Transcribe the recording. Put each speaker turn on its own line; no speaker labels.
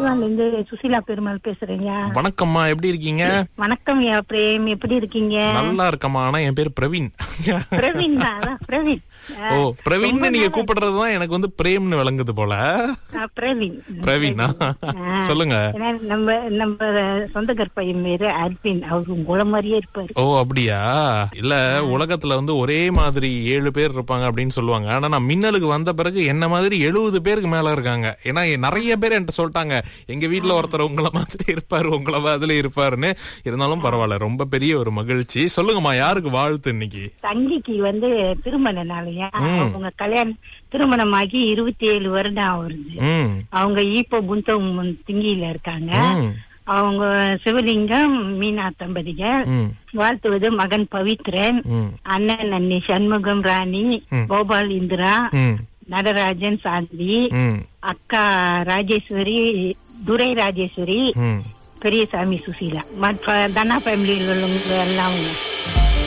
தூவான்ல இருந்து சுசீலா பெருமாள் பேசுறேங்க
வணக்கம்மா எப்படி இருக்கீங்க
வணக்கம் யா பிரேம் எப்படி இருக்கீங்க
நல்லா இருக்கம்மா ஆனா என் பேர் பிரவீன்
பிரவீன் தான் அதான், பிரவீன்
ஓ பிரவீன் நீங்க கூப்பிடுறதுதான் எனக்கு வந்து பிரேம்னு விளங்குது போல
ஆ, பிரவீன்
பிரவீனா
ஆ.
சொல்லுங்க
ஏன்னா நம்ம நம்ம சொந்தக்கார பையன் பேரு அர்பின் அவரு உங்கள மாதிரியே இருப்பாரு
ஓ அப்படியா இல்ல உலகத்துல வந்து ஒரே மாதிரி ஏழு பேர் இருப்பாங்க அப்படின்னு சொல்லுவாங்க ஆனா நான் மின்னலுக்கு வந்த பிறகு என்ன மாதிரி எழுபது பேருக்கு மேல இருக்காங்க ஏன்னா நிறைய பேர் என்கிட்ட சொல்லிட்டாங்க எங்க வீட்ல ஒருத்தர் உங்கள மாதிரி இருப்பாரு உங்கள மாதிரி இருப்பாருன்னு இருந்தாலும் பரவாயில்ல ரொம்ப பெரிய ஒரு மகிழ்ச்சி சொல்லுங்கம்மா யாருக்கு வாழ்த்து இன்னைக்கு
தங்கிக்கு வந்து திருமண நாளையா அவங்க கல்யாணம் திருமணமாகி இருபத்தி ஏழு வருடம் ஆகுது
ம்
அவங்க ஈப்போ புந்தம் திங்கியில இருக்காங்க
ம்
அவங்க சிவலிங்கம் மீனா தம்பதிகள்
ம்
வாழ்த்துவது மகன் பவித்ரன்
ம்
அண்ணன் அண்ணி சண்முகம் ராணி கோபால் இந்திரா
ம்
நடராஜன் சாந்தி
ம்
அக்கா ராஜேஸ்வரி துரை ராஜேஸ்வரி
ம்
பெரியசாமி சுசீலா மற்ற தனா ஃபேமிலியில் உள்ளவங்க எல்லாம்